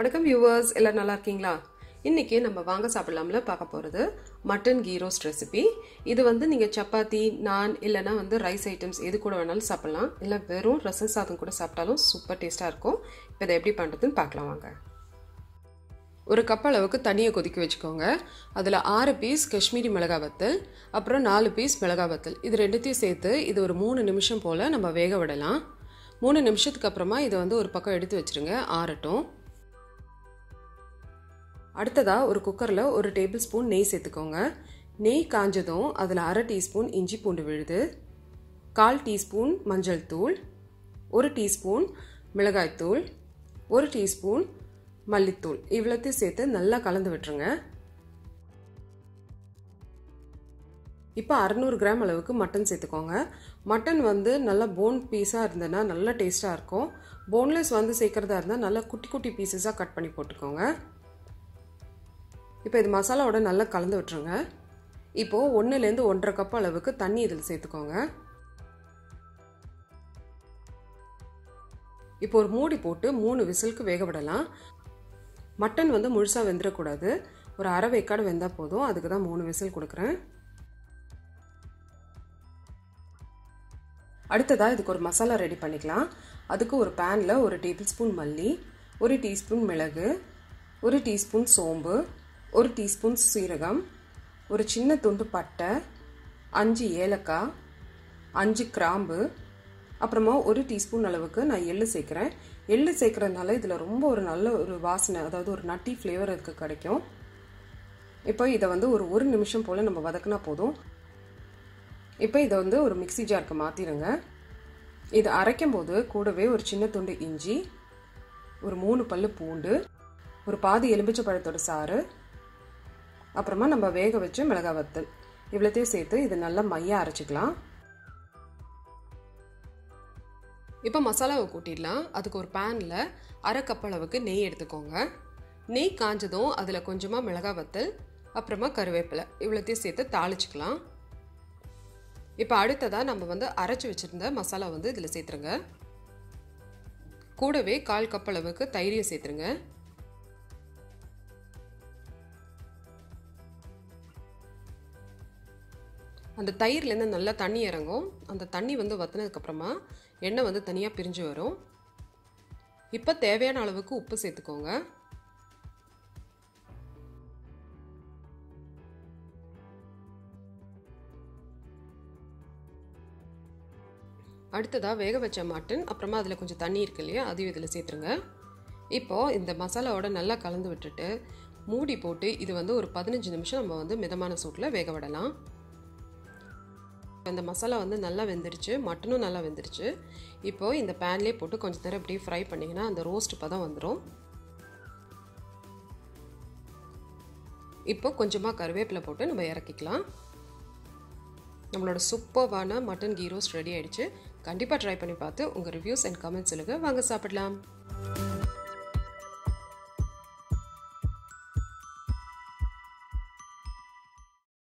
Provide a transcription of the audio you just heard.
வணக்கம் வியூவர்ஸ் எல்லாம் நல்லா இருக்கீங்களா இன்னைக்கு நம்ம வாங்க சாப்பிடலாம்ல பார்க்க போகிறது மட்டன் கீ ரோஸ்ட் ரெசிபி இது வந்து நீங்கள் சப்பாத்தி நான் இல்லைன்னா வந்து ரைஸ் ஐட்டம்ஸ் எது கூட வேணாலும் சாப்பிடலாம் இல்லை வெறும் ரசம் சாதம் கூட சாப்பிட்டாலும் சூப்பர் டேஸ்ட்டாக இருக்கும் இப்போ இதை எப்படி பண்ணுறதுன்னு பார்க்கலாம் வாங்க ஒரு கப் அளவுக்கு தண்ணியை கொதிக்க வச்சுக்கோங்க அதில் ஆறு பீஸ் காஷ்மீரி மிளகாய் வத்தல் அப்புறம் நாலு பீஸ் மிளகாய் வத்தல் இது ரெண்டுத்தையும் சேர்த்து இது ஒரு மூணு நிமிஷம் போல் நம்ம வேக விடலாம் மூணு நிமிஷத்துக்கு அப்புறமா இதை வந்து ஒரு பக்கம் எடுத்து வச்சுருங்க ஆறட்டும் அடுத்ததாக ஒரு குக்கரில் ஒரு டேபிள் ஸ்பூன் நெய் சேர்த்துக்கோங்க நெய் காஞ்சதும் அதில் அரை டீஸ்பூன் இஞ்சி பூண்டு விழுது கால் டீஸ்பூன் மஞ்சள் தூள் ஒரு டீஸ்பூன் மிளகாய்த்தூள் ஒரு டீஸ்பூன் மல்லித்தூள் இவ்வளோத்தையும் சேர்த்து நல்லா கலந்து விட்டுருங்க இப்போ அறநூறு கிராம் அளவுக்கு மட்டன் சேர்த்துக்கோங்க மட்டன் வந்து நல்லா போன் பீஸாக இருந்ததுன்னா நல்லா டேஸ்ட்டாக இருக்கும் போன்லெஸ் வந்து சேர்க்குறதா இருந்தால் நல்லா குட்டி குட்டி பீசஸாக கட் பண்ணி போட்டுக்கோங்க இப்போ இது மசாலாவோட நல்லா கலந்து விட்டுருங்க இப்போது ஒன்றுலேருந்து ஒன்றரை கப் அளவுக்கு தண்ணி இதில் சேர்த்துக்கோங்க இப்போ ஒரு மூடி போட்டு மூணு விசிலுக்கு வேக விடலாம் மட்டன் வந்து முழுசாக வெந்துடக்கூடாது ஒரு அரை வேக்காடு வெந்தால் போதும் அதுக்கு தான் மூணு விசில் கொடுக்குறேன் அடுத்ததாக இதுக்கு ஒரு மசாலா ரெடி பண்ணிக்கலாம் அதுக்கு ஒரு பேனில் ஒரு டேபிள் ஸ்பூன் மல்லி ஒரு டீஸ்பூன் மிளகு ஒரு டீஸ்பூன் சோம்பு ஒரு டீஸ்பூன் சீரகம் ஒரு சின்ன துண்டு பட்டை அஞ்சு ஏலக்காய் அஞ்சு கிராம்பு அப்புறமா ஒரு டீஸ்பூன் அளவுக்கு நான் எள்ளு சேர்க்குறேன் எள்ளு சேர்க்குறதுனால இதில் ரொம்ப ஒரு நல்ல ஒரு வாசனை அதாவது ஒரு நட்டி ஃப்ளேவர் இதுக்கு கிடைக்கும் இப்போ இதை வந்து ஒரு ஒரு நிமிஷம் போல் நம்ம வதக்கினா போதும் இப்போ இதை வந்து ஒரு மிக்சி ஜாருக்கு மாற்றிடுங்க இது அரைக்கும் போது கூடவே ஒரு சின்ன துண்டு இஞ்சி ஒரு மூணு பல்லு பூண்டு ஒரு பாதி எலும்பிச்சை பழத்தோட சாறு அப்புறமா நம்ம வேக வச்ச மிளகாய் வத்தல் இவ்வளோத்தையும் சேர்த்து இது நல்லா மையாக அரைச்சிக்கலாம் இப்போ மசாலாவை கூட்டிடலாம் அதுக்கு ஒரு பேனில் அரை கப் அளவுக்கு நெய் எடுத்துக்கோங்க நெய் காஞ்சதும் அதில் கொஞ்சமாக மிளகாய் வத்தல் அப்புறமா கருவேப்பிலை இவ்வளோத்தையும் சேர்த்து தாளிச்சிக்கலாம் இப்போ அடுத்ததாக நம்ம வந்து அரைச்சி வச்சுருந்த மசாலா வந்து இதில் சேர்த்துருங்க கூடவே கால் கப் அளவுக்கு தயிரியை சேர்த்துருங்க அந்த தயிர்லேருந்து நல்லா தண்ணி இறங்கும் அந்த தண்ணி வந்து வற்றினதுக்கப்புறமா எண்ணெய் வந்து தனியாக பிரிஞ்சு வரும் இப்போ தேவையான அளவுக்கு உப்பு சேர்த்துக்கோங்க அடுத்ததாக வேக வச்ச மட்டன் அப்புறமா அதில் கொஞ்சம் தண்ணி இருக்கு இல்லையா அதையும் இதில் சேர்த்துருங்க இப்போது இந்த மசாலாவோட நல்லா கலந்து விட்டுட்டு மூடி போட்டு இது வந்து ஒரு பதினஞ்சு நிமிஷம் நம்ம வந்து மிதமான சூட்டில் வேக விடலாம் இந்த மசாலா வந்து நல்லா வெந்துருச்சு மட்டனும் நல்லா வெந்துருச்சு இப்போது இந்த பேன்லேயே போட்டு கொஞ்சம் நேரம் இப்படியே ஃப்ரை பண்ணிங்கன்னா அந்த ரோஸ்ட் பதம் வந்துடும் இப்போ கொஞ்சமாக கருவேப்பிலை போட்டு நம்ம இறக்கிக்கலாம் நம்மளோட சூப்பர்வான மட்டன் கீ ரோஸ்ட் ரெடி ஆகிடுச்சு கண்டிப்பாக ட்ரை பண்ணி பார்த்து உங்கள் ரிவ்யூஸ் அண்ட் கமெண்ட்ஸ் சொல்லுங்கள் வாங்க சாப்பிடலாம்